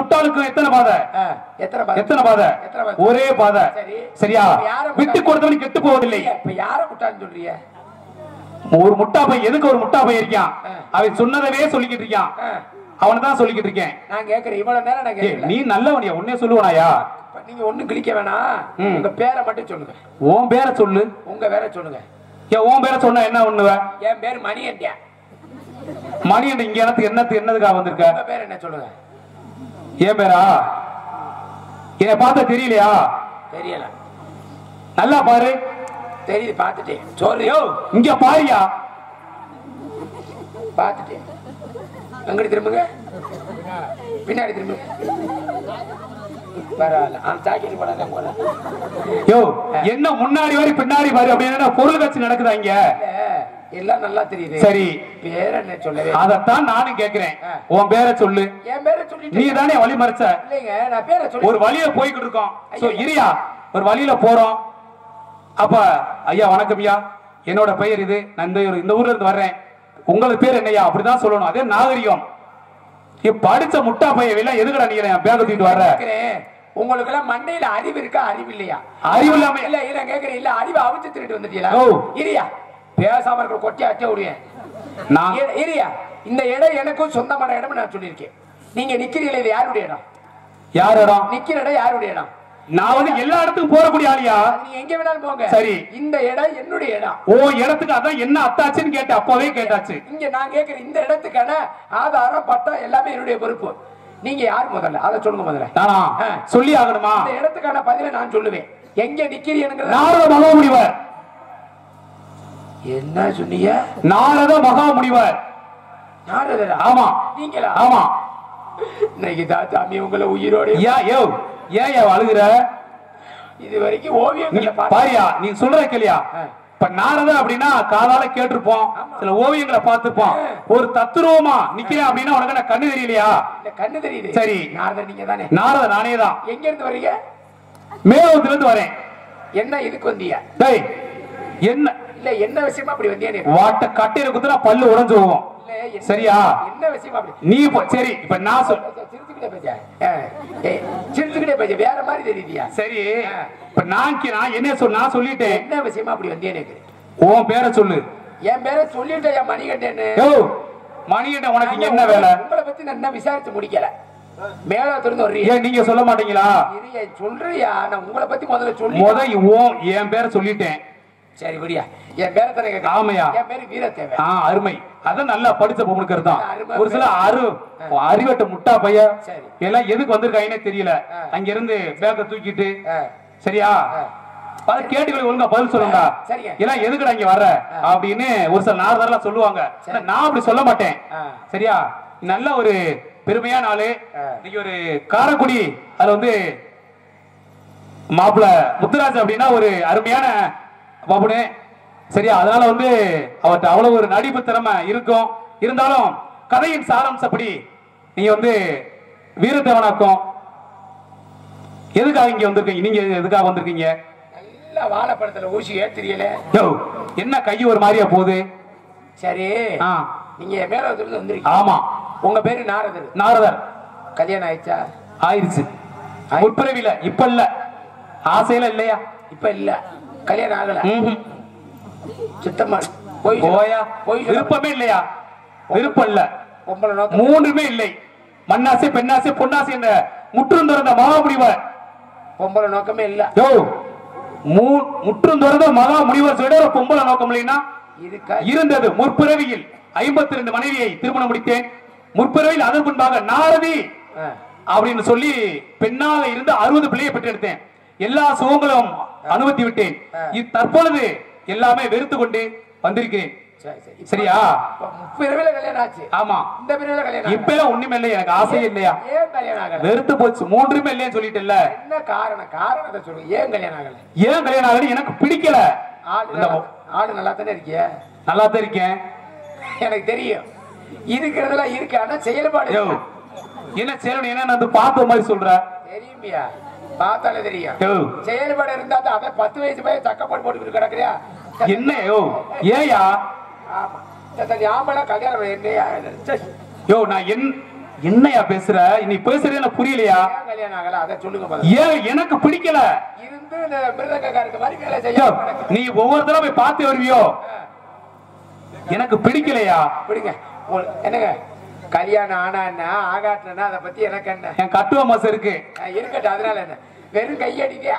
முட்டாளுக்கு எத்தனை பாதை ஆ, எத்தனை பாதை? எத்தனை பாதை எத்தனை பாதை? ஒரே பாதை சரி. சரியா இப்ப யாரை விட்டு முட்டாள்? கொடுத்தவன் கெட்டு போவதில்லை இப்ப யார முட்டாள்னு சொல்றிய ஒரு முட்டா பையன் எதுக்கு ஒரு முட்டா பையன் இருக்கான் ஆ. அவன் சொன்னதவே சொல்லிக்கிட்டு இருக்கான் ஆ, அவனை தான் சொல்லிக்கிட்டு இருக்கேன் நான் கேக்குறேன் இவ்வளவு நேரம் நான் ஏய், கேட்கல நீ நல்லவனியா உன்னே சொல்லுவனாயா இப்ப நீங்க ஒண்ணும் கிழிக்க வேணாம் ம். உங்க பேரை மட்டும் சொல்லுங்க உன் பேரை சொல்லு உங்க பேரை சொல்லுங்க ஏன் உன் பேரை சொன்னா என்ன பண்ணுவ என் பேர் மணிகண்டியா மணி என்ன இங்க எனக்கு என்னத்து என்னதுக்காக வந்திருக்க உங்க பேர் என்ன சொல்லுங்க ஏன் பேரா என்னை பார்த்தா தெரியலையா தெரியல நல்லா பாரு தெரியுது பாத்துட்டேன் சோறு யோ இங்க பாரியா பாத்துட்டேன் எங்கிட்டு திரும்புங்க பின்னாடி திரும்புங்க பரவாயில்ல அந்த ஜாக்கெட் போடாத போல யோ என்ன முன்னாடி வரி பின்னாடி வரி அப்படின்னு பொருள் கட்சி நடக்குதா இங்க எல்லாம் நல்லா தெரியுது சரி பேர் என்ன சொல்லவே அதத்தான் நானும் கேக்குறேன் ஆ. உன் பேரை சொல்லு என் பேரை நீ சொல்லிட்டு தானே வழி மறைச்ச இல்லைங்க நான் பேரை சொல்லி ஒரு வழியில போய்கிட்டு இருக்கோம் சோ இரியா ஒரு வழியில போறோம் அப்ப ஐயா வணக்கம் ஐயா என்னோட பெயர் இது நான் இந்த ஊர்- இந்த ஊர்ல இருந்து வர்றேன் உங்களுக்கு பேர் என்னய்யா அப்படிதான் சொல்லணும் அதே நாகரிகம் இப்ப படிச்ச முட்டா பையன் எல்லாம் எதுக்கடா நீங்க என் பேக தூக்கிட்டு வர்ற கேக்குறேன் உங்களுக்கு எல்லாம் மண்டையில அறிவு இருக்கா அறிவு இல்லையா அறிவு இல்லாம இல்ல இல்ல கேக்குறேன் இல்ல அறிவு அவிச்சு திருட்டு வந்துட்டீங்களா ஓ. இரியா பேசாம இருக்கிற கொட்டி அச்ச விடுவேன் நான் இ- இரியா இந்த இடம் எனக்கும் சொந்தமான இடம் நான் சொல்லியிருக்கேன் நீங்க நிக்கிறீங்களே இது யாருடைய இடம் யார் இடம் நிக்கிற இடம் யாருடைய இடம் நான் வந்து எல்லா இடத்துக்கும் போறக்கூடிய ஆளியா அது நீங்க எங்க வேணாலும் போங்க சரி. இந்த இடம் என்னுடைய இடம் ஓ இடத்துக்கு அதான் என்ன அத்தாச்சுன்னு கேட்ட அப்பவே கேட்டாச்சு இங்க நான் கேக்குற இந்த இடத்துக்கான ஆதாரம் பட்டம் எல்லாமே என்னுடைய பொறுப்பு நீங்க யார் முதல்ல அதை சொல்லுங்க முதல்ல நானா ஆ. சொல்லி ஆகணுமா இந்த இடத்துக்கான பதிலை நான் சொல்லுவேன் எங்க நிக்கிறீங்கிறத நாரத மகாமுனிவர் என்ன சொன்னீங்க நாரத மகாமுனிவர் நாரதரா ஆமா நீங்களா ஆமா இன்னைக்கு தான் சாமி உங்களை உயிரோட ஏன் யோ ஏன் ஏன் அழுகுற இது வரைக்கும் நீ ஓவியங்களை பார்த்து பாரியா நீ சொல்ற கேளியா ஆ. இப்ப நாரத அப்படின்னா காதால கேட்டிருப்போம் சில ஓவியங்களை பார்த்திருப்போம் ஒரு தத்துருவமா நிக்கிறேன் அப்படின்னா உனக்கு என்ன கண்ணு தெரியலையா இந்த கண்ணு தெரியுது சரி. நாரதர் நீங்க தானே நாரத நானே தான் எங்க இருந்து வர்றீங்க மேலோகத்துல இருந்து வரேன் என்ன இதுக்கு வந்தீங்க டேய் என்ன இல்ல என்ன விஷயமா அப்படி வந்தீங்க வாட்ட கட்டையில குத்துனா பல்லு உடைஞ்சு போகும் இல்ல என்ன- சரியா? என்ன விஷயமா அப்படி நீ இப்போ சரி இப்ப நான் சொல் சிரிச்சுக்கிட்டே பேச ஏய், சிரிச்சுக்கிட்டே பேச வேற மாதிரி தெரியுதியா சரி இப்ப நான் கே- நான் என்ன சொல் நான் சொல்லிட்டேன் என்ன விஷயமா அப்படி வந்தேன் எனக்கு உன் பேரை சொல்லு என் பேரை சொல்லிட்டேன் என் மணிகண்டேன்னு யோ மணிகிட்ட உனக்கு இங்க என்ன வேலை உங்களை பத்தி நான் இன்னும் விசாரிச்சு முடிக்கல மேல திறந்து வர்றீங்க ஏன் நீங்க சொல்ல மாட்டீங்களா இதைய சொல்றியா நான் உங்களை பத்தி முதல்ல சொல்லி முத உன் என் பேரை சொல்லிட்டேன் சரி விடியா என் பேரை தானே கேட்க ஆமையா. என் பேரு வீரத்தேவன் ஆ அருமை அதான் நல்லா படிச்ச பொண்ணுக்கு தான் அருமை. ஒரு சில அரு அறிவட்ட முட்டா பையன் சரி. எல்லாம் எதுக்கு வந்திருக்காங்கன்னே தெரியல ஆ. அங்க இருந்து பேக்க தூக்கிட்டு ஆ, சரியா ஆ. பல கேட்டுகளை ஒழுங்கா பதில் சொல்லுங்க சரிங்க. எல்லாம் எதுக்குடா இங்க வர்ற அப்படின்னு ஒரு சில நாரதர்லாம் சொல்லுவாங்க ஆனா நான் அப்படி சொல்ல மாட்டேன் ஆ. சரியா நல்ல ஒரு பெருமையான ஆளு ஆ. இன்னைக்கு ஒரு காரைக்குடி அதுல வந்து மாப்பிள முத்துராஜ் அப்படின்னா ஒரு அருமையான பாபுனு சரியா அதனால வந்து அவர்கிட்ட அவ்வளவு ஒரு நடிப்பு திறமை இருக்கும் இருந்தாலும் கதையின் சாராம்சப்படி நீங்க வந்து வீரத்தேவனாக்கும் எதுக்காக இங்க வந்திருக்கீங்க நீங்க எதுக்காக வந்திருக்கீங்க நல்ல வாழைப்பழத்துல ஊசி ஏத்திரியல யோ என்ன கை ஒரு மாதிரியா போகுது சரி ஆ நீங்க மேல இருந்து வந்திருக்கீங்க ஆமா உங்க பேரு நாரதர் நாரதர் கல்யாணம் ஆயிடுச்சா ஆயிருச்சு முற்பிறவில இப்ப இல்ல ஆசையில இல்லையா இப்ப இல்ல கல்யாணம் ஆகல ம்ஹும். சுத்தமா போய் சொல்ல- போயா போய் சொல்ல- விருப்பமே இல்லையா விருப்பம் இல்ல பொம்பளை நோக்கம் மூன்றுமே இல்லை மண்ணாசை பெண்ணாசை பொன்னாசை என்ற முற்றும் திறந்த மகாமுனிவர் பொம்பளை நோக்கமே இல்ல யோ மூ முற்றும் திறந்த மகா முனிவர் சொல்ற ஒரு பொம்பளை நோக்கம் இல்லைன்னா இருக்கா இருந்தது முற்பிறவியில் ஐம்பத்தி ரெண்டு மனைவியை திருமணம் முடித்தேன் முற்பிறவியில் அதன் முன்பாக நாரதி ஆ, அப்படின்னு சொல்லி பெண்ணாக இருந்து அறுபது பிள்ளையை பெற்றெடுத்தேன் எல்லா சுகங்களும் அனுமதி விட்டேன் இ- தற்பொழுது எல்லாமே வெறுத்து கொண்டு வந்திருக்கிறேன் சரி சரி இப்ப- சரியா இப்ப முப்பிரவில கல்யாணம் ஆச்சு ஆமா இந்த பிரிவுல கல்யாணம் இப்ப எல்லாம் ஒண்ணுமே இல்லை எனக்கு ஆசையே இல்லையா ஆகல. ஏன் கல்யாணம் ஆகல வெறுத்து போச்சு மூன்றுமே இல்லைன்னு சொல்லிட்டேன்ல என்ன காரணம் காரணத்தை சொல்லுங்க ஏன் கல்யாணம் ஆகல ஏன் கல்யாணம் ஆகுது எனக்கு பிடிக்கல ஆடு இந்த நல்லா- ஆடு நல்லா தானே இருக்கிய நல்லா தான் இருக்கேன் எனக்கு தெரியும் இருக்கிறதுல இருக்கு ஆனா செயல்பாடு யோ என்ன செய்யணும் என்ன நான் வந்து பார்த்த மாதிரி சொல்ற தெரியுமியா பார்த்தாலே தெரியும் யோ செயல்பாடு இருந்தா தான் அவன் பத்து வயசு பையன் சக்கப்போடு போட்டு கிடக்குறியா என்ன யோ ஏயா ஆமா சரி, ஆம்பளை கல்யாணம் என்னையா சரி. யோ நான் என் என்னையா பேசுற நீ பேசுறது எனக்கு புரியலையா ஏன் கல்யாணம் ஆகல அதை சொல்லுங்க முதல்ல. ஏன் எனக்கு பிடிக்கல இருந்து இந்த மிருதங்கக்காரருக்கு மாதிரி வேலை செய்ய ஐயோ, நீ ஒவ்வொரு தடவை போய் பார்த்து வருவியோ எனக்கு பிடிக்கலையா பிடிங்க உங்க- என்னங்க கல்யாணம் ஆனா என்ன ஆகாட்டுனா அதை பத்தி எனக்கு என்ன என் கட்டுவ மாசம் இருக்கு அஹ் இருக்கட்டும் அதனால என்ன வெறும் கையடிக்கா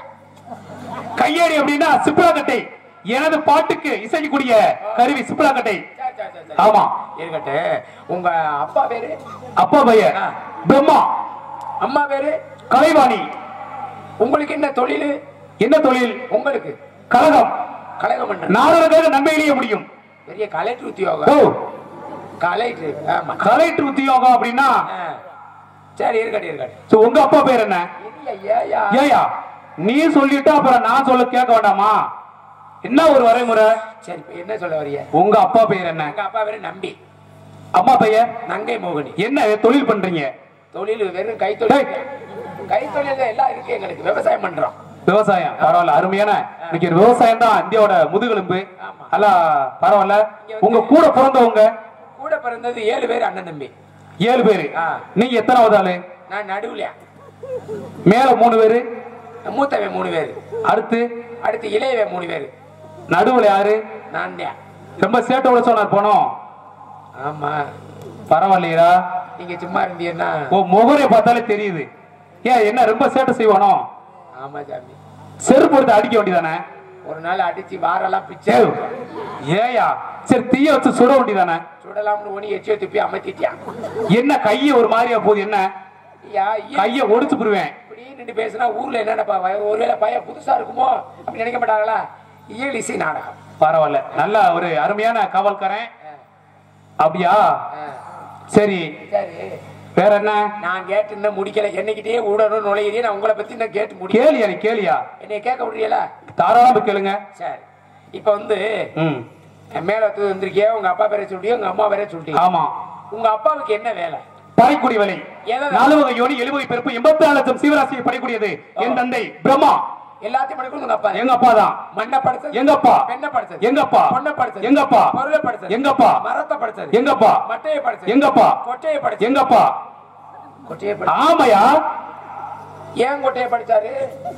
கையடி அப்படின்னா சிப்ராக்கட்டை எனது பாட்டுக்கு இசைக்கக்கூடிய கருவி சிப்ராக்கட்டை ஆமா இருக்கட்டும் உங்க அப்பா பேரு அப்பா பையன் ஆ. பிரம்மா அம்மா பேரு கலைவாணி உங்களுக்கு என்ன தொழில் என்ன தொழில் உங்களுக்கு கழகம் கழகம் பண்ற நாடகமாக நன்மையிலேயே முடியும் பெரிய கலெக்டர் ஓ உத்தியோகம் கலெக்டர் ஆமா கலெக்டர் உத்தியோகம் அப்படின்னா ஆ. சரி இருக்கட்டும் இருக்கட்டும் சோ, உங்க அப்பா பேர் என்ன இல்ல ஏயா ஏயா நீ சொல்லிட்டு அப்புறம் நான் சொல்ல கேட்க வேண்டாமா என்ன ஒரு வரைமுறை சரி இப்ப என்ன சொல்ல வரிய உங்க அப்பா பேர் என்ன எங்க அப்பா பேரு நம்பி அம்மா பெயர் நங்கை மோகினி என்ன தொழில் பண்றீங்க தொழில் வெறும் கைத்தொழில் கைத்தொழில் எல்லாம் இருக்கு எங்களுக்கு விவசாயம் பண்றோம் விவசாயம் பரவாயில்ல அருமையான இன்னைக்கு ஒரு விவசாயம் தான் இந்தியாவோட முதுகெலும்பு ஆமா. அல்ல பரவாயில்ல உங்க கூட பிறந்தவங்க கூட பிறந்தது ஏழு பேர் அண்ணன் தம்பி ஏழு பேரு ஆ. நீங்க எத்தனாவது ஆளு நான் நடுவுல மேல மூணு பேரு மூத்தவன் மூணு பேர் அடுத்து அடுத்து இளையவன் மூணு பேர் நடுவுல யாரு நான் தான். ரொம்ப சேட்டை உள்ள சொன்னார் போனோம் ஆமா பரவாயில்லையா நீங்க சும்மா இருந்தீங்கன்னா ஓ முகரை பார்த்தாலே தெரியுது ஏன் என்ன ரொம்ப சேட்டை செய்வானோ ஆமா சாமி செருப்பு எடுத்து அடிக்க வேண்டியதானே ஒரு நாள் அடிச்சு வாரெல்லாம் பிச்சை ஏய், ஏயா சரி தீய வச்சு சுட வேண்டியதானே சுடலாம்னு ஒண்ணி எச்சியை துப்பி அமர்த்திட்டியான் என்ன கைய ஒரு மாதிரியா போகுது என்ன ஐயா ஏன் கைய ஒடிச்சு போடுவேன் இப்படி நின்று பேசினா ஊர்ல என்னடா ஒருவேளை பையன் புதுசா இருக்குமோ அப்படி நினைக்க மாட்டாங்களா இயல் இசை நாடகம் பரவாயில்ல நல்ல ஒரு அருமையான காவல்காரன் அப்படியா ஆ. சரி சரி வேற என்ன நான் கேட்டு இன்னும் முடிக்கல என்னைக்கிட்டே ஊடணும் நுழையிறே நான் உங்களை பத்தி இன்னும் கேட்டு முடிக்கல கேளியா நீ கேளியா என்னைய கேட்க விடுறீங்களா தாராளமா கேளுங்க சரி இப்ப வந்து ம் மேல வந்திருக்கிய உங்க அப்பா பேரை சொல்லியோ உங்க அம்மா பேரை சொல்லியோ ஆமா உங்க அப்பாவுக்கு என்ன வேலை படைக்குடி வலை எதை- நாலு வகை யோனி எழுவகை பிறப்பு எண்பத்தி நாலு லட்சம் சீவராசியை படைக்கூடியது என் தந்தை பிரம்மா எல்லாத்தையும் படிக்கணும் உங்க அப்பா எங்க அப்பா தான் மண்ணை படிச்சது எங்கப்பா பெண்ணை படிச்சது எங்கப்பா பொண்ணை படிச்சது எங்கப்பா பொருளை படிச்சது எங்கப்பா மரத்தை படிச்சது எங்கப்பா மட்டையை படிச்சது எங்கப்பா கொட்டையை படிச்சது எங்கப்பா கொட்டையை படி ஆமையா ஏன் கொட்டையை படிச்சாரு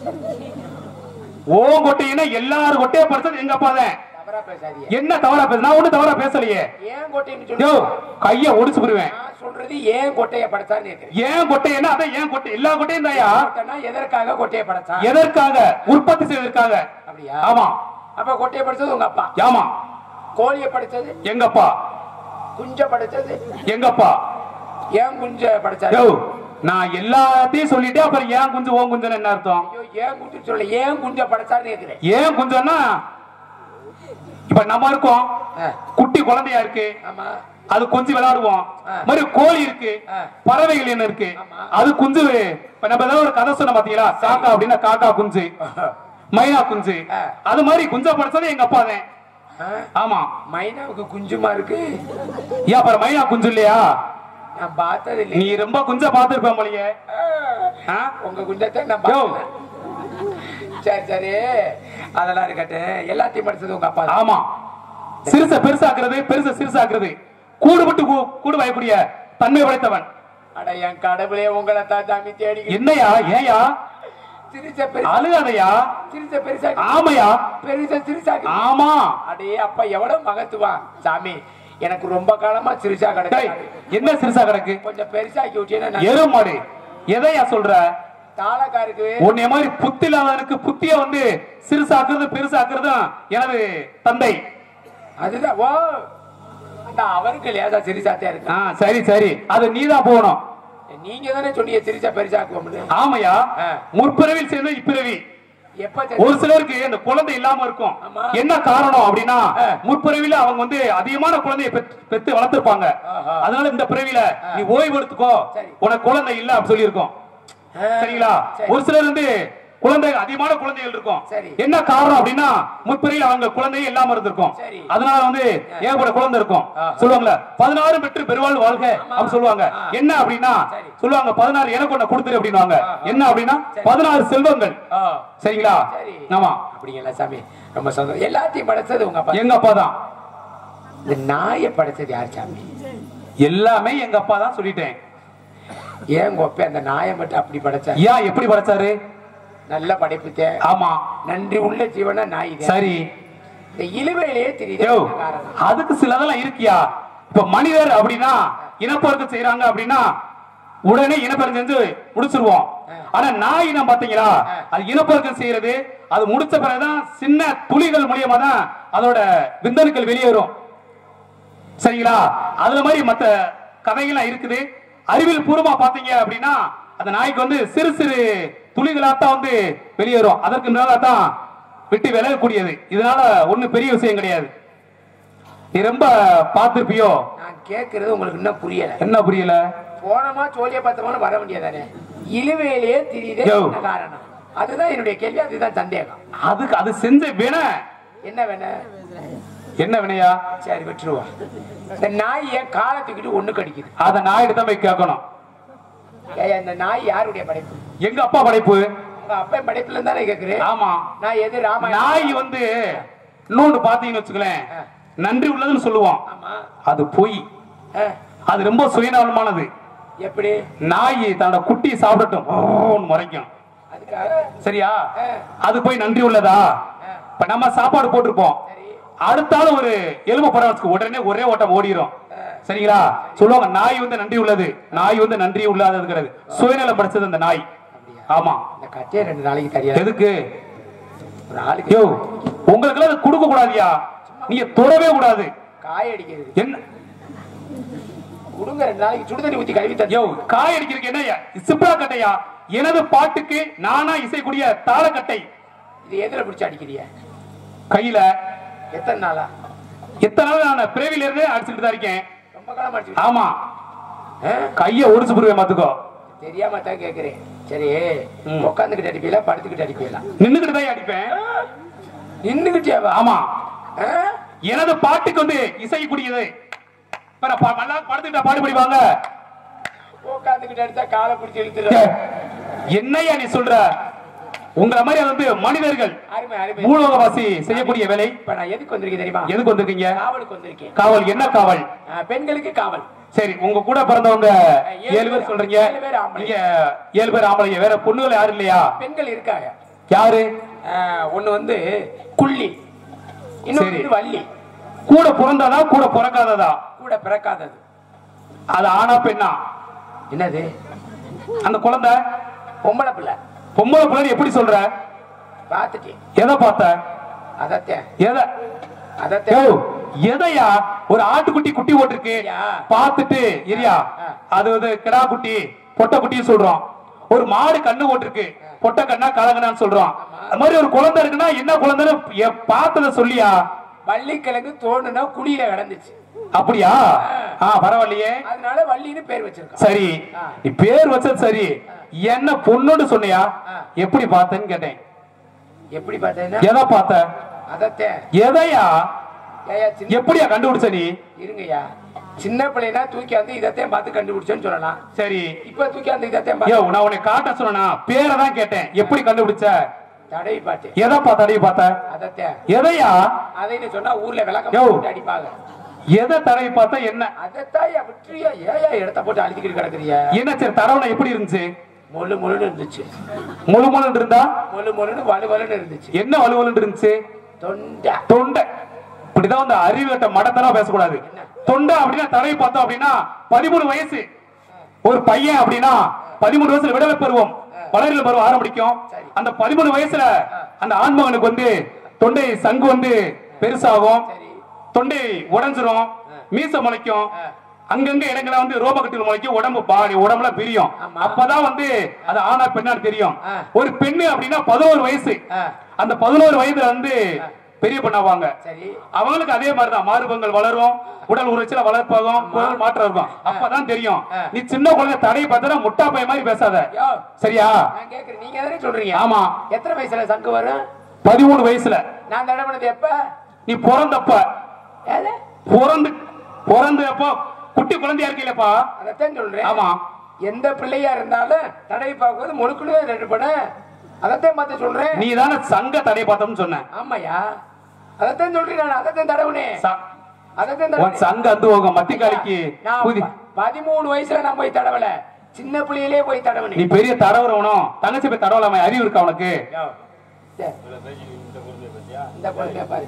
ஓ கொட்டையினா எல்லாரும் கொட்டையை படிச்சது எங்க அப்பா தான் தவறா பேசாதீங்க என்ன தவறா பேச நான் ஒண்ணு தவறா பேசலையே ஏன் கொட்டைன்னு யோ சொல்லி கைய ஒடிச்சு போடுவேன் நான் சொல்றது ஏன் கொட்டையை படைச்சான்னு கேக்குறேன் ஏன் கொட்டைன்னா அதான் ஏன் கொட்டை எல்லா கொட்டையும் தாயா கொட்டைனா எதற்காக கொட்டையை படைச்சான் எதற்காக உற்பத்தி செய்வதற்காக அப்படியா ஆமா அப்ப கொட்டையை படிச்சது உங்க அப்பா ஆமா கோழியை படிச்சது எங்கப்பா குஞ்ச படிச்சது எங்கப்பா ஏன் குஞ்ச படிச்சாரு யோ நான் எல்லாத்தையும் சொல்லிட்டே அப்புறம் ஏன் குஞ்சு ஓன் குஞ்சுன்னு என்ன அர்த்தம் ஐயோ ஏன் குஞ்சு சொல்ல ஏன் குஞ்ச படைச்சாருன்னு கேக்குறேன் ஏன் குஞ்சம்னா இப்ப நம்ம இருக்கோம் ஆ, குட்டி குழந்தையா இருக்கு ஆமா அது குஞ்சு விளையாடுவோம் ஆ. மாதிரி கோழி இருக்கு ஆ. பறவைகள் என்ன இருக்கு ஆமா. அது குஞ்சு இப்ப நம்ம ஏதாவது ஒரு கதை சொன்ன பாத்தீங்களா காக்கா அப்படின்னா காக்கா குஞ்சு மைனா குஞ்சு ஆ. அது மாதிரி குஞ்சா படைச்சது எங்க அப்பா தான் ஆ, ஆமா மைனாவுக்கு குஞ்சுமா இருக்கு ஏன் அப்புறம் மைனா குஞ்சு இல்லையா நான் பார்த்தது இல்லை நீ ரொம்ப குஞ்சா பாத்துருப்பேன் போலயே ஆ? உங்க குஞ்சத்தை நான் யோ. பார்த்தேன். சரி சரி அதெல்லாம் இருக்கட்டும் எல்லாத்தையும் படிச்சது உங்க அப்பா தான். ஆமா சிறுச பெருசாக்குறது பெருச சிறுசாக்குறது கூடுபட்டு கூ- கூடு வாயக்கூடிய தன்மை படைத்தவன் அட என் கடவுளே உங்களை தான் சாமி தேடி என்னையா ஏயா சிரிச்ச பெருசா அழுகாதையா சிரிச்ச பெருசா ஆமையா பெருசா சிரிச்சா ஆமா அடே அப்பா எவ்வளவு மகத்துவான் சாமி எனக்கு ரொம்ப காலமா சிரிச்சா டேய், கிடையாது என்ன சிறுசா கிடக்கு கொஞ்சம் பெருசாக்கி விட்டீங்கன்னா எருமாடு எதையா சொல்ற தாளக்காருக்கு உன்னை மாதிரி புத்தி இல்லாதவனுக்கு புத்திய வந்து சிறுசாக்குறது பெருசாக்குறது எனது தந்தை அதுதான் ஓ அந்த அவருக்கு லேசா சிரிச்சாத்தே இருக்கு ஆ சரி சரி அது நீதான் போகணும் நீங்க தானே சொன்னீங்க சிரிச்சா பெருசாக்குவோம்னு ஆமையா ஆ. முற்பிறவில் சேர்ந்து இப்பிறவி எப்ப ஒரு சிலருக்கு அந்த குழந்தை இல்லாம இருக்கும் ஆமா. என்ன காரணம் அப்படின்னா ஆ. முற்பிறவில அவங்க வந்து அதிகமான குழந்தையை பெத்து- பெத்து வளர்த்திருப்பாங்க ஆஹா. அதனால இந்த பிறவில நீ ஓய்வு எடுத்துக்கோ சரி. உனக்கு குழந்தை இல்ல அப்படி சொல்லியிருக்கோம் ஆ, சரிங்களா சரி. ஒரு சிலர் வந்து குழந்தை அதிகமான குழந்தைகள் இருக்கும் சரி. என்ன காரணம் அப்படின்னா முற்பிறவில அவங்க குழந்தையே இல்லாம இருந்திருக்கும் சரி. அதனால வந்து ஏகப்பட்ட குழந்தை இருக்கும் ஆஹா. சொல்லுவாங்கல்ல பதினாறு பெற்று பெருவாள் வாழ்க அப்படி சொல்லுவாங்க ஆ. என்ன அப்படின்னா சரி. சொல்லுவாங்க பதினாறு எனக்கு ஒண்ணு கொடுத்துரு அப்படின்னுவாங்க ஆஹா. என்ன அப்படின்னா சரி. பதினாறு செல்வங்கள் ஆ, சரிங்களா சரி. ஆமா அப்படிங்களா சாமி ரொம்ப சந்தோஷம் எல்லாத்தையும் படைச்சது உங்க அப்பா எங்க அப்பா தான் இந்த நாயை படைச்சது யார் சாமி எல்லாமே எங்க அப்பா தான் சொல்லிட்டேன் ஏன் கொப்பை அந்த நாயை மட்டும் அப்படி படைச்சா ஏன் எப்படி படைச்சாரு நல்ல படைப்புத்தே ஆமா நன்றி உள்ள ஜீவனா நாய் இது சரி இந்த இழுவையிலேயே தெரியுது யோ என்ன காரணம் அதுக்கு சிலதெல்லாம் இருக்கியா இப்ப மனிதர் அப்படின்னா இனப்பெருக்கம் செய்யறாங்க அப்படின்னா உடனே இனப்பெருக்கம் செஞ்சு முடிச்சிருவோம் ஆனா நாய் இனம் பாத்தீங்களா அது இனப்பெருக்கம் செய்யறது அது முடிச்ச பிறகுதான் சின்ன துளிகள் மூலியமா தான் அதோட விந்தணுக்கள் வெளியேறும் சரிங்களா அதுல மாதிரி மத்த கதைகள்லாம் இருக்குது அறிவியல் பூர்வமா பாத்தீங்க அப்படின்னா அந்த நாய்க்கு வந்து சிறு சிறு துளிகளாத்தான் வந்து வெளியேறும் அதற்கு மேலதான் விட்டு விலகக்கூடியது இதனால ஒண்ணும் பெரிய விஷயம் கிடையாது நீ ரொம்ப பார்த்திருப்பியோ நான் கேட்கறது உங்களுக்கு இன்னும் புரியல என்ன புரியல போனமா சோழிய பார்த்தமான வர வேண்டியதானே இழுவையிலேயே தெரியுது யோ. என்ன காரணம் அதுதான் என்னுடைய கேள்வி அதுதான் சந்தேகம் அதுக்கு அது செஞ்ச வினை என்ன வேணும் என்ன வினையா சரி விட்டுருவோம் இந்த நாய் ஏன் காலை தூக்கிட்டு ஒண்ணு கடிக்குது அத நாயிட்டு தான் போய் கேட்கணும் ஏய்யா, இந்த நாய் யாருடைய படைப்பு எங்க அப்பா படைப்பு உங்க அப்பா படைப்புல தானே கேக்குறேன் ஆமா நான் எது ராமாயணம் நாய் வந்து இன்னொன்னு பாத்தீங்கன்னு வச்சுக்கலேன் நன்றி உள்ளதுன்னு சொல்லுவோம் ஆமா அது பொய் ஆ, அது ரொம்ப சுயநலமானது எப்படி நாய் தன்னோட குட்டி சாப்பிடட்டும் ஓன்னு முறைக்கும் அதுக்காக சரியா ஆ, அது போய் நன்றி உள்ளதா ஆ, இப்ப நம்ம சாப்பாடு போட்டிருப்போம் சரி அடுத்தாலும் ஒரு எலும்பு படம் வச்சுக்க உடனே ஒரே ஓட்டம் ஓடிரும் சரிங்களா சொல்லுவாங்க நாய் வந்து நன்றி உள்ளது நாய் வந்து நன்றி உள்ளாததுங்கிறது சுயநலம் படிச்சது அந்த நாய் ஆமா இந்த கட்டையை ரெண்டு நாளைக்கு தெரியாது எதுக்கு ஒரு ஆளுக்கு யோ உங்களுக்கு எல்லாம் கொடுக்க கூடாதியா நீங்க தொடவே கூடாது காய அடிக்கிறது என்ன கொடுங்க ரெண்டு நாளைக்கு சுடுதண்ணி ஊத்தி கழுவி தச்சு யோ காய் அடிக்கிறதுக்கு என்னய்யா சிப்ரா கட்டையா எனது பாட்டுக்கு நானா இசைக்கூடிய தாளக்கட்டை இது எதுல பிடிச்சு அடிக்கிறிய கையில எத்தனை நாளா எத்தனை நாள் நான் பிறவில இருந்து அடிச்சுட்டு தான் இருக்கேன் ரொம்ப காலம் அடிச்சு ஆமா கைய ஒடிச்சு போடுவேன் பாத்துக்கோ தெரியாம தான் கேக்குறேன் சரி ம். உட்காந்துக்கிட்டு அடிப்பீங்களா படுத்துக்கிட்டு அடிப்பீங்களா நின்னுக்கிட்டு தான் அடிப்பேன் நின்னுகிட்டியாவா ஆமா ஆ? எனது பாட்டுக்கு வந்து இசைக்கூடியது இப்ப நான் பா- நல்லா படுத்துக்கிட்ட பாடு படிவாங்க உட்காந்துக்கிட்டு அடிச்சா காலை பிடிச்சி ஏ, இழுத்துரு என்னய்யா நீ சொல்ற உங்கள மாதிரி அது வந்து மனிதர்கள் அருமை அருமை பூலோகவாசி செய்யக்கூடிய வேலை இப்ப நான் எதுக்கு வந்திருக்கேன் தெரியுமா எதுக்கு வந்திருக்கீங்க காவலுக்கு வந்திருக்கேன் காவல் என்ன காவல் ஆ, பெண்களுக்கு காவல் சரி உங்க கூட பிறந்தவங்க ஏழு ஏழு பேர் பேர் சொல்றீங்க ஏழு பேர் ஆம்பளை. நீங்க ஏழு பேர் ஆம்பளைங்க வேற பொண்ணுகள் யாரும் இல்லையா பெண்கள் இருக்காங்க யாரு ஆ, ஒண்ணு வந்து குள்ளி இன்னொன்னு சரி. வந்து வள்ளி கூட பிறந்ததா கூட பிறக்காததா கூட பிறக்காதது அது ஆனா பெண்ணா என்னது அந்த குழந்தை பொம்பளை பிள்ளை பொம்பளை பிள்ளை எப்படி சொல்ற பார்த்துட்டேன் எதை பார்த்த அதத்தேன் எதை அதத்தேன் யோ, எதையா ஒரு ஆட்டுக்குட்டி குட்டி போட்டிருக்கு ஐயா. பார்த்துட்டு இரியா ஆ. அது வந்து கிடா குட்டி பொட்டை குட்டின்னு சொல்றோம் ஒரு மாடு கண்ணு போட்டிருக்கு பொட்டை கண்ணா கலங்கனான்னு சொல்றோம் அது மாதிரி ஒரு குழந்தை இருக்குன்னா என்ன குழந்தைன்னு எ- பார்த்தத சொல்லியா வள்ளிக்கிழங்கு தோணுனா குடியில கிடந்துச்சு அப்படியா ஆ பரவாயில்லையே அதனால வள்ளின்னு பேர் வச்சிருக்கான் சரி ஆ. நீ பேர் வச்சது சரி என்ன பொண்ணுன்னு சொன்னியா ஆ. எப்படி பார்த்தேன்னு கேட்டேன் எப்படி பார்த்தேன்னா எதை பார்த்த அதத்தேன் எதையா ஏயா சின்ன எப்படியா கண்டுபிடிச்ச நீ இருங்கய்யா சின்ன பிள்ளைனா தூக்கி வந்து இதத்தையும் பார்த்து கண்டுபிடிச்சேன்னு சொல்லலாம் சரி இப்ப தூக்கி அந்த இதத்தையும் யோ பார்த்து நான் உன்னை காட்ட சொன்னா பேரை தான் கேட்டேன் எப்படி கண்டுபிடிச்ச தடவி பார்த்தேன் எதை பார்த்த அடைய பார்த்த அதத்தேன் எதையா அதைன்னு சொன்னா ஊர்ல விளக்கம் யோ. போட்டு அடிப்பாங்க எதை தடவி பார்த்த என்ன அதத்தாயா விட்டுறியா ஏயா இடத்த போட்டு அழுத்திக்கிட்டு கிடக்குறியா என்ன சரி தரவணை எப்படி இருந்துச்சு மொழு மொழுன்னு இருந்துச்சு முழு முழு இருந்தா மொழு மொழுன்னு வலு வலுன்னு இருந்துச்சு என்ன வலுவலு இருந்துச்சு தொண்டை தொண்டை இப்படிதான் வந்து அறிவுட்ட மடத்தெல்லாம் பேசக்கூடாது தொண்டை அப்படின்னா தடவி பார்த்தோம் அப்படின்னா பதிமூணு வயசு ஒரு பையன் அப்படின்னா பதிமூணு வயசுல விடலை பருவம் வளரில் பருவம் ஆரம்பிக்கும் சரி. அந்த பதிமூணு வயசுல அந்த ஆண்மகனுக்கு வந்து தொண்டை சங்கு வந்து பெருசாகும் சரி தொண்டை உடைஞ்சிரும் மீச முளைக்கும் அங்கங்க இடங்கள வந்து ரோமகட்டில் முளைக்கும் உடம்பு பாடி உடம்புல பிரியும் ஆமா. அப்பதான் வந்து அது ஆனா பெண்ணான்னு தெரியும் ஆ. ஒரு பெண்ணு அப்படின்னா பதினோரு வயசு ஆ, அந்த பதினோரு வயதுல வந்து பெரிய பண்ணாவாங்க சரி அவங்களுக்கு அதே மாதிரிதான் மாறுபங்கள் வளரும் உடல் உரைச்சல வளர்ப்பாகும் குரல் மாற்றம் இருக்கும் அப்பதான் தெரியும் ஆ. நீ சின்ன குழந்தை தடையை பார்த்தா முட்டா பைய மாதிரி பேசாத யோ சரியா நான் கேக்குறேன் நீங்க தானே சொல்றீங்க ஆமா எத்தனை வயசுல சங்கு வரும் பதிமூணு வயசுல நான் தடவினது எப்ப நீ பிறந்தப்ப ஏது? பிறந்து பிறந்தப்போ குட்டி குழந்தையா இருக்கீங்களப்பா அதைத்தான் சொல்றேன் ஆமா எந்த பிள்ளையா இருந்தாலும் தடவி பார்க்கும்போது முழுக்குள்ளே ரெண்டு பட அதைத்தான் பார்த்து சொல்றேன் நீ தானே சங்க தடையை பார்த்தோம்னு சொன்ன ஆமாயா அதைத்தான் சொல்றேன் நான் அதைத்தான் தடவுனேன் ச- அதைத்தான் உன் தடவுனேன் சங்க வந்து உங்க மத்திக்காலிக்கு நான் புதி ப- பதிமூணு வயசுல நான் போய் தடவல சின்ன புள்ளையிலே போய் நீ தடவனே பெரிய தடவுறவனும் தங்கச்சி போய் தடவலாம அறிவு இருக்கா உனக்கு இந்த குழந்தைய பாரு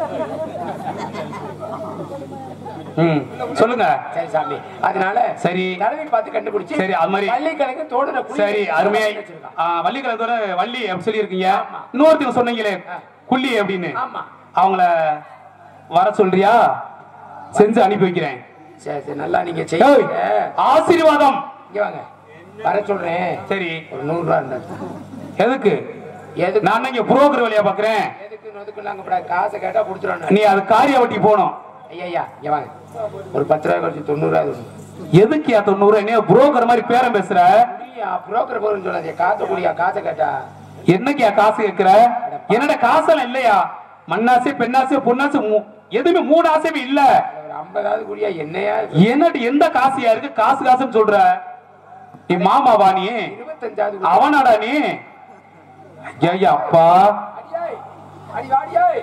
ம் சொல்லுங்க சரி சாமி அதனால சரி. தடவி பார்த்து கண்டுபிடிச்சு சரி, அது மாதிரி. பள்ளிக்கணக்கு தோடுன குழி சரி அருமையை வச்சிருக்கான். ஆ, வள்ளிக்கிழத்தோட வள்ளி அப்படி சொல்லியிருக்கீங்க இன்னொருத்தங்க சொன்னீங்களே குள்ளி அப்படின்னு ஆமா அவங்கள வர சொல்றியா செஞ்சு அனுப்பி வைக்கிறேன் சரி சரி நல்லா நீங்க ஏய், செய்யுங்க ஆசீர்வாதம் இங்க வாங்க வர சொல்றேன் சரி ஒரு நூறு ரூபா இருந்தா எதுக்கு எதுக்கு நான் இங்க புரோக்கர் வழியா பாக்குறேன் எதுக்கு நொதுக்கு நாங்க இப்ப காசை கேட்டா கொடுத்துருவோம் நீ அது காரியாவட்டி போகணும் ஐயா இங்க வாங்க ஒரு பத்து ரூபாய் குறைச்சு தொண்ணூறு ரூபாய் கொடுங்க. எதுக்கு தொண்ணூறு என்ன புரோக்கர் மாதிரி பேரம் பேசுற புரியா புரோக்கர் போறேன்னு சொல்லாதே காசை குடியா காசை கேட்டா என்னைக்கியா காசு கேக்குற என்னோட காசெல்லாம் இல்லையா மண்ணாசை பெண்ணாசை பொன்னாசை மூ- எதுவுமே மூணு ஆசையுமே இல்ல ஒரு ஐம்பதாவது குடியா என்னையா என்னட்டு எந்த காசியா இருக்கு காசு காசுன்னு சொல்ற நீ மாமாவா நீ இருபத்தஞ்சாவது குடி. அவனாடா நீ ஐயா அப்பா அடியாய், அடி வாடியாய்.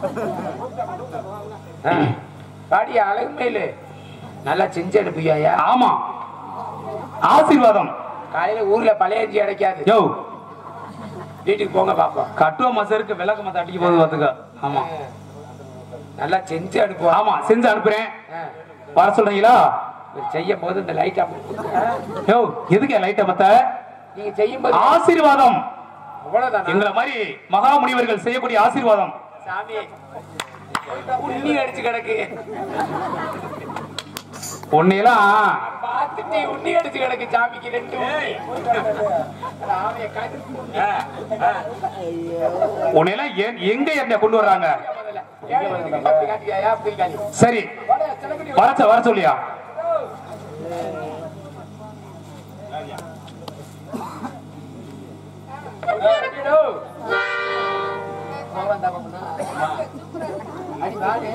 ஆ, வாடியா அழகுமேலு நல்லா செஞ்சு அனுப்பியாயா ஆமா ஆசீர்வாதம் காலையில ஊர்ல பழைய அரிசி அடைக்காது யோ வீட்டுக்கு போங்க பாப்போம் கட்டுவ மசருக்கு விளக்க மத்த அடிக்க போது பாத்துக்க ஆமா நல்லா செஞ்சு அனுப்புவா ஆமா செஞ்சு அனுப்புறேன் ஆ, வர சொல்றீங்களா இவர் செய்யும் போது இந்த லைட் யோ எதுக்கு லைட்ட மத்த நீங்க செய்யும் போது ஆசீர்வாதம் அவ்வளவுதான் எங்களை மாதிரி மகா முனிவர்கள் செய்யக்கூடிய ஆசீர்வாதம் சாமி உண்ணி அடிச்சு கிடக்கு உன்னையெல்லாம் பார்த்துட்டு உண்ணி அடிச்சு கிடக்கு சாமிக்கு ரெண்டு உண்ணி. ஆமைய காட்டு. ஆ, ஆ. உன்னையெல்லாம் எ- எங்க என்ன கொண்டு வர்றாங்க முதல்ல. ஏழை வீட்டுக்கு அப்படி காட்டியாயா? அப்படி காட்டி. சரி வாடா, சிலக்குட்டி வர சொ- வர சொல்லியா வாடா. அடி வாடு.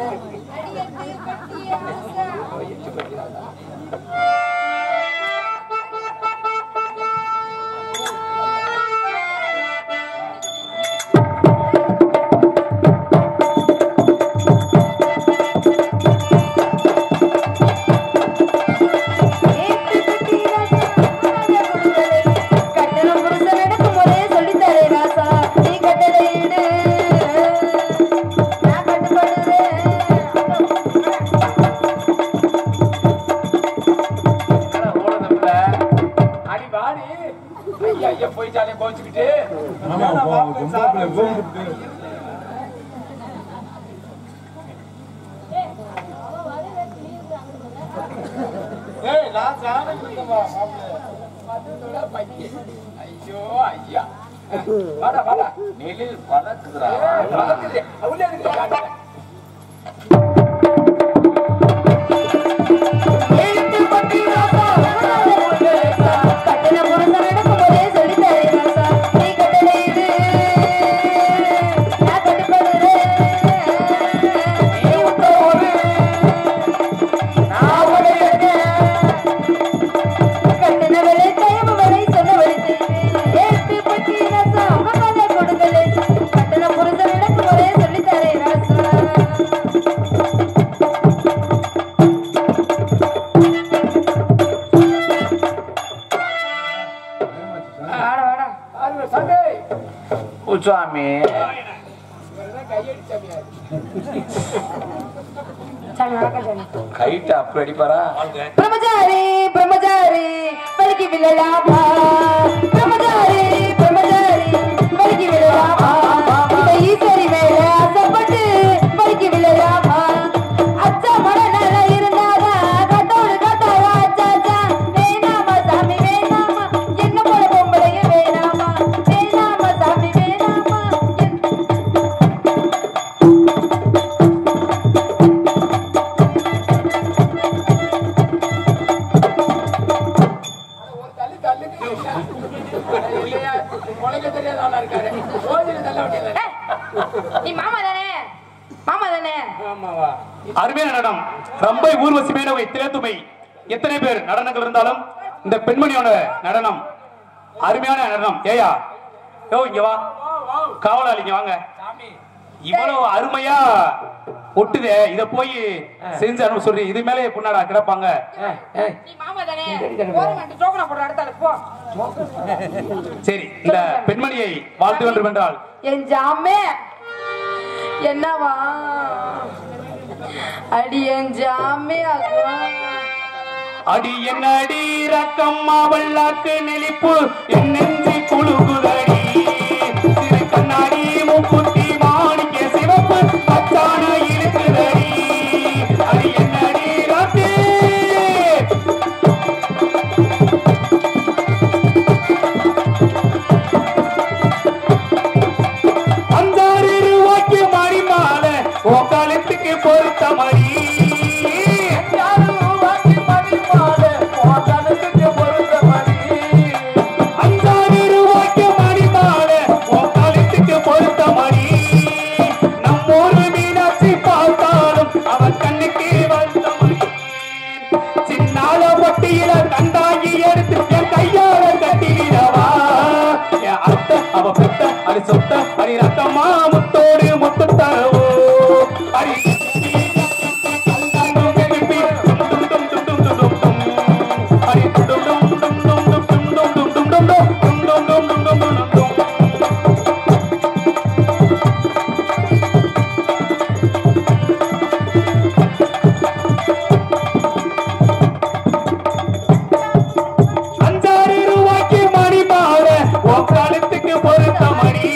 கட்டணம் புருஷன் எனக்கு முறையே சொல்லித்தரே ராசா நீ கட்டளையிடு நான் கட்டுப்படுறேன் அட, ஓடுது புள்ள. அடி வாடி. ஐயா, ஐயா, போயிட்டாலே கோச்சுக்கிட்டு. அதுதான் பையன். ஐயோ, ஐயா. வாடா, வாடா. ஏய், வளர்க்குது. உள்ளே இருக்கு, காட்டுல. எழுத்து பட்டி ராசா கட்டணம் புருஷன் எனக்கு முறையே சொல்லித்தரே ராசா நீ கட்டளையிடு நான் கட்டுப்படுறேன் நீ உத்தரவு நான் உடையேன் கட்டண விலை தயவு விலை சொன்ன வழி எழுத்து பட்டி ராசா உனக்காக கொடுக்கலே கட்டண புருஷன் எனக்கு முறையே சொல்லித்தரே ராசா வாடா, வாடா. பாருங்க, சாமி. சுவாமி இவர்தான் கையடிச்சாமியார். சாமி வணக்கம் சாமி கைட்டு அப்படி அடிப்பாரா பிரம்மச்சாரி பிரம்மச்சாரி பலிக்கு விழலாமா பிரம்மச்சாரி பிரம்மச்சாரி பலிக்கு விழலாமா இந்த ஈஸ்வரி மேல ஆசைப்பட்டு பலிக்கு விழலாமா அச்சா மட நல்லா இருந்தாதா கட்டோடு கட்டாயா அச்சாச்சா வேணாமா சாமி வேணாமா என்ன போல பொம்பளையும் வேணாமா வேணாமா சாமி வேணாமா என் ஒரு தள்ளு தள்ளுக்கு இல்லையா? முளைக்க தெரியாத ஆளா இருக்காரு. சோதியில தள்ள வேண்டியது. நீ மாமா தானே மாமா தானே ஆமாவா? அருமையான நடனம் ரம்பை ஊர்வசி மேனவை திரைத்துமை எத்தனை பேர் நடனங்கள் இருந்தாலும் இந்த பெண்மணியோட நடனம் அருமையான நடனம் ஏயா யோ இங்க வா காவலாளிங்க வாங்க சாமி, இவ்வளவு அருமையா ஒட்டுதே இத போய் செஞ்சு அனுப்ப சொல்லி இது மேலே பொண்ணாடா கிடப்பாங்க நீ மாமா தானே போறேன் டோக்கனா போடுற அடுத்தால போ சரி இந்த பெண்மணியை வாழ்த்து வேண்டும் என்றால் என் ஜாமே என்னவா அடி என் ஜாமே அக்கா அடி என்னடி ரக்கம் அவள்ளாக்கு நெளிப்பு என் நெஞ்சு குழுகுதடி திரு கண்ணாடி மூக்குத்தி மாணிக்க சிவப்பு பச்சான இருக்குதடி அடி என்னடி ராத்தே அஞ்சாறு ரூபாய்க்கு மணி மாலை உன் கழுத்துக்கு பொருத்த மணி அஞ்சாறு ரூபாய்க்கு மணி மாலை உன் கழுத்துக்கு பொருத்த மணி நம்மூரு மீனாட்சி பார்த்தாலும் அவன் கண்ணுக்கு வந்த மணி சின்னால பொட்டியில கண்டாங்கி எடுத்து என் கையால கட்டிடவா என் அத்தை அவ பெத்த அடி சொத்த அடி ரத்தமா முத்தோடு முத்து தரவோ அடி அஞ்சாறு ரூபாய்க்கு மணி மாலை உன் கழுத்துக்கு பொருத்த மணி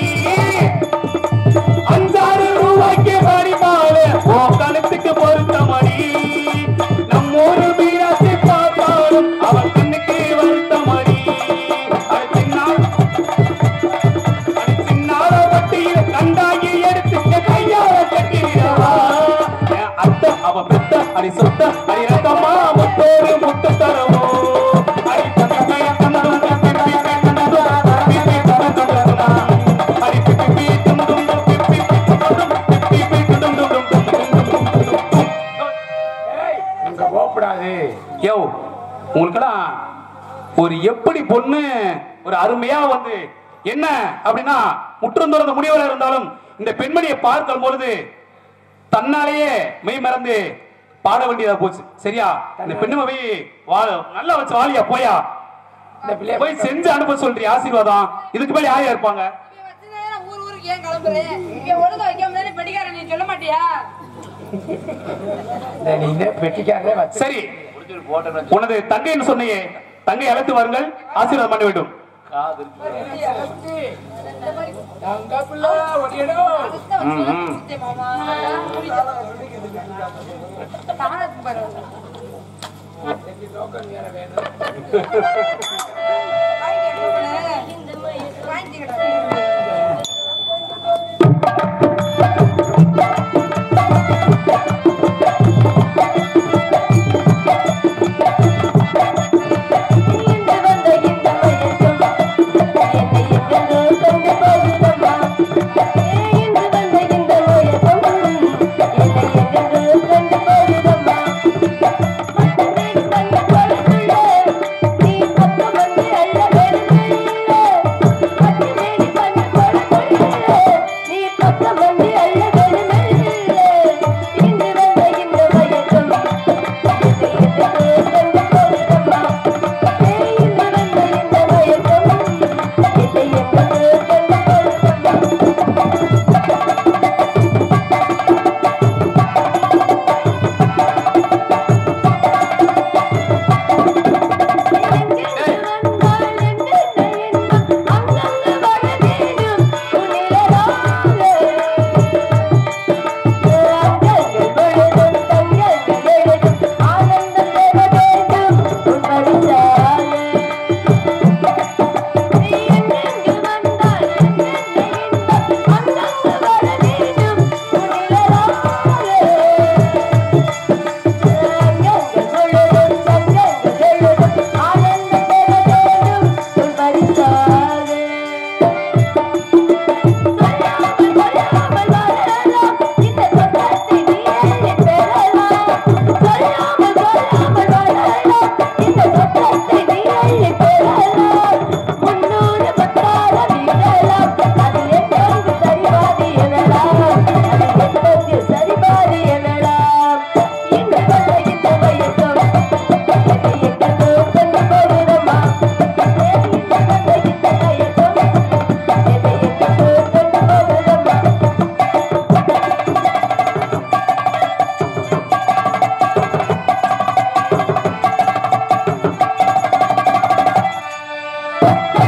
அஞ்சாறு ரூபாய்க்கு மணி மாலை உன் கழுத்துக்கு பொருத்த மணி நம்மூரு மீனாட்சி பார்த்தாலும் அவன் கண்ணுக்கு வருத்த மணி அது சின்னால் அது சின்னால வட்டியில் கண்டாங்கி எடுத்து என் கையால கட்டிவிடவா என் அத்தை அவ பெத்த அடி சொத்த அடி ரத்தமா முத்தோடு முத்து தரவோ அடி பக்கமே கண்டதும் பிப்பி கண்டதும் பிப்பி கண்டதும் அடி பிப்பி கண்டதும் பிப்பி கண்டதும் பிப்பி கண்டதும் இங்க போகக்கூடாது யோ உங்களுக்கெல்லாம் ஒரு எப்படி பொண்ணு ஒரு அருமையா வந்து என்ன அப்படின்னா முற்றும் துறந்த முடிவுல இருந்தாலும் இந்த பெண்மணியை பார்க்கும் பொழுது தன்னாலேயே மெய் மறந்து பாட வேண்டியதா போச்சு சரியா இந்த பெண்ணு போய் வா- நல்லா வச்சு வாலியா போயா இந்த பிள்ளைய போய் செஞ்சு அனுப்ப சொல்றிய ஆசீர்வாதம் இதுக்கு மேல யாரையா இருப்பாங்க இவன் வச்சுதானே ஊர் ஊருக்கு ஏன் கிளம்புறேன் இங்க ஒழுங்கா வைக்காம தானே பெட்டிக்காரன் நீ சொல்ல மாட்டியா நீ இந்த பெட்டிக்காரே வச்சு சரி உனது தங்கைன்னு சொன்னியே தங்கை அழைத்து வாருங்கள் ஆசீர்வாதம் பண்ண வேண்டும் தங்க பிள்ளை ஒடியணும் ம், ம். மாமா தானத்துக்கு பாரு இன்று வந்த இந்த மயக்கம் என்னை எங்கெங்கோ கொண்டு போகுதம்மா இன்று வந்த இந்த மயக்கம் என்னை எங்கெங்கோ கொண்டு போகுதம்மா மட்டமேடு வந்த பொழுதுள்ள நீ பக்கம் வந்து அள்ள வருகை ஆ